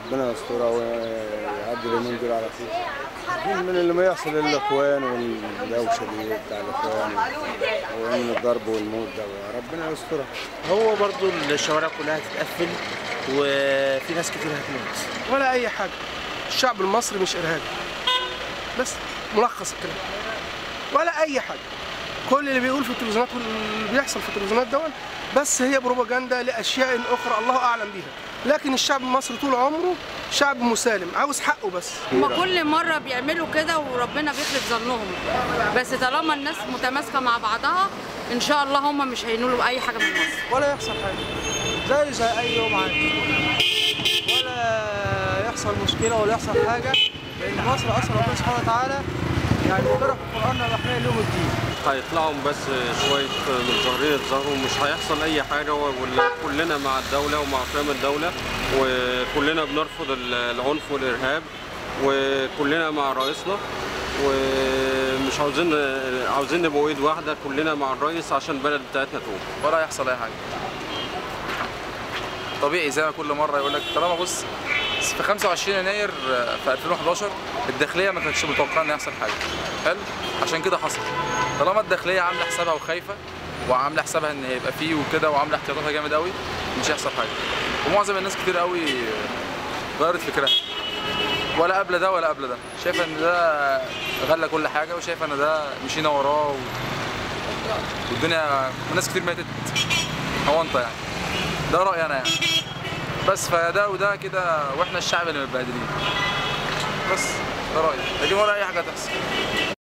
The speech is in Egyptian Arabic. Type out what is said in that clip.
ربنا يسترها ويعدي اليومين دول على خير دي من اللي ما يحصل للاخوان والدوشه دي بتاع الاخوان ومن الضرب والموت ده ربنا يسترها هو برضو الشوارع كلها هتتقفل وفي ناس كتير هتموت ولا اي حاجه الشعب المصري مش ارهابي بس ملخص الكلام ولا اي حاجه كل اللي بيقول في التلفزيونات واللي بيحصل في التلفزيونات دول بس هي بروباجندا لاشياء اخرى الله اعلم بيها لكن الشعب المصري طول عمره شعب مسالم عاوز حقه بس هما كل مرة بيعملوا كده وربنا بيخلف ظنهم بس طالما الناس متماسكة مع بعضها إن شاء الله هما مش هينولوا أي حاجة من مصر ولا يحصل حاجه زي زي اي يوم عادي ولا يحصل مشكله ولا يحصل حاجه لان مصر اصلا ربنا سبحانه وتعالى يعني ذكرها في القران الاحياء اليوم الدين هيطلعوا بس شوية متظاهرين يتظاهروا مش هيحصل أي حاجة وكلنا مع الدولة ومع قيام الدولة وكلنا بنرفض العنف والإرهاب وكلنا مع رئيسنا ومش عاوزين عاوزين نبقوا ايد واحدة كلنا مع الرئيس عشان البلد بتاعتنا تقوم ولا يحصل اي حاجه طبيعي زي ما كل مره يقول لك طالما بص في 25 يناير في 2011 الداخليه ما كانتش متوقعه ان يحصل حاجه حلو عشان كده حصل طالما الداخليه عامله حسابها وخايفه وعامله حسابها ان هيبقى فيه وكده وعامله احتياطاتها جامد قوي مش هيحصل حاجه ومعظم الناس كتير قوي غيرت فكرها ولا قبل ده ولا قبل ده شايفه ان ده غلى كل حاجه وشايفه ان ده مشينا وراه و... والدنيا وناس كتير ماتت هونطه يعني ده رايي انا يعني بس فده وده كده واحنا الشعب اللي متبهدلين بس ده رايي لكن ولا اي حاجه تحصل